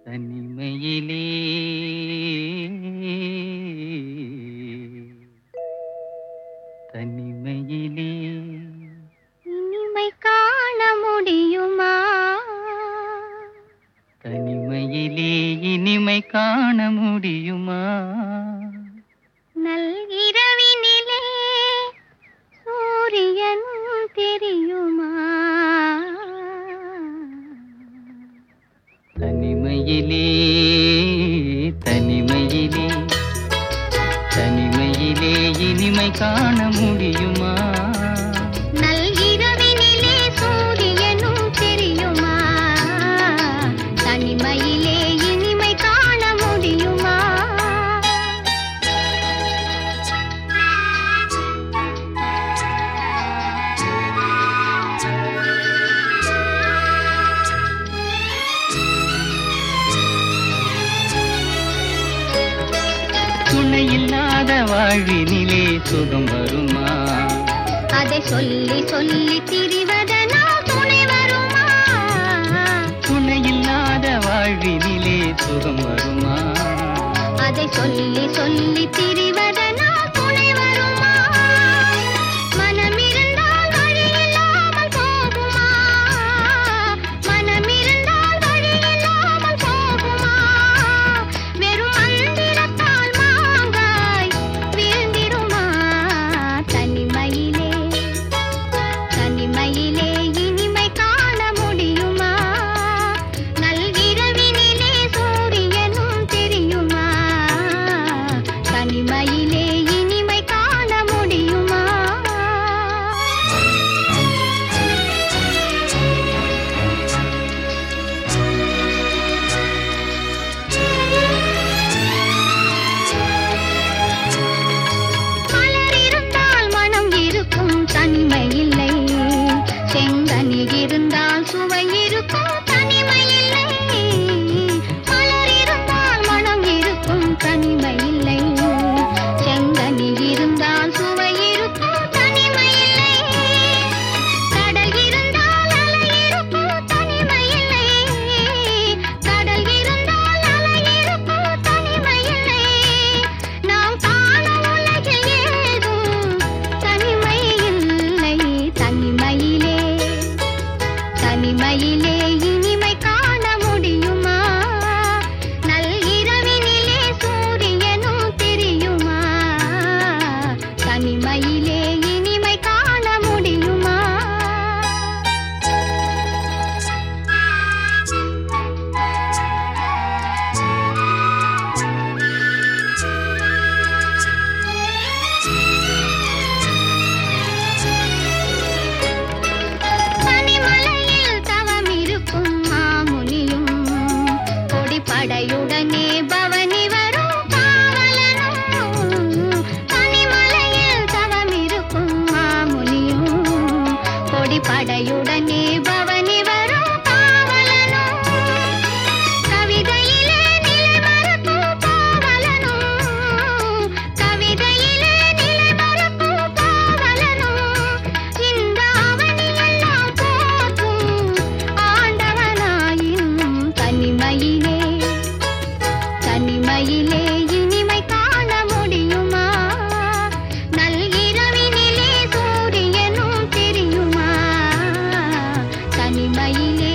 தனிமையிலே தனிமையிலே இனிமை காண முடியுமா தனிமையிலே இனிமை காண முடியுமா நல்கிரவினிலே சூரியன் தெரியுமா தனிமையிலே தனிமையிலே தனிமையிலே இனிமை காண முடியுமா நல்கிரவினிலே சூரியனும் தெரியுமா தனிமையிலே இனிமை காண முடியுமா துணை இல்லாத வாழ்வினிலே சுகம் வருமா அதை சொல்லி சொல்லி திரிவதனால் துணை வருமா துணை இல்லாத வாழ்வினிலே சுகம் வருமா அதை சொல்லி சொல்லி திரிவதனால் துணை வருமா மனமிருந்தால் வழி இல்லாமல் போகுமா மனமிருந்தால் வழி இல்லாமல் போகுமா வெறும் மந்திரத்தால் மாங்காய் வீழ்ந்திடுமா தனிமையிலே தனிமையிலே இனிமை காண முடியுமா நல்கிரவினிலே சூரியனும் தெரியுமா தனிமையிலே இனிமை காண முடியுமா மலர் இருந்தால் மனம் இருக்கும் தனிமை இல்லை செங்கனி இருந்தால் சுவை இருக்கும் தனிமை இல்லை மலர் இருந்தால் மனம் இருக்கும் தனிமை இல்லை செங்கனி இருந்தால் சுவை இருக்கும் தனிமை இல்லை கடல் இருந்தால் அலை இருக்கும் தனிமை இல்லை கடல் இருந்தால் அலை இருக்கும் தனிமை இல்லை நாம் காணும் உலகில் ஏதும் தனிமை இல்லை தனிமையிலே தனிமையிலே இனிமை காண முடியுமா நல்கிரவினிலே சூரியனும் தெரியுமா தனிமையிலே இனிமை காண முடியுமா பனிமலையில் தவம் இருக்கும் மாமுனியும் கொடிப்படையுடனே பவனி வரும் காவலனும் பனிமலையில் தவம் இருக்கும் மாமுனியும் கொடிப்படையுடனே பவனி வரும் காவலனும் கவிதையிலே நிலை மறக்கும் காவலனும் கவிதையிலே நிலை மறக்கும் காவலனும் இந்த அவனியெல்லாம் போற்றும் ஆண்டவனாயினும் தனிமையிலே தனிமையிலே இனிமை காண முடியுமா நல்கிரவினிலே சூரியனும் தெரியுமா தனிமையிலே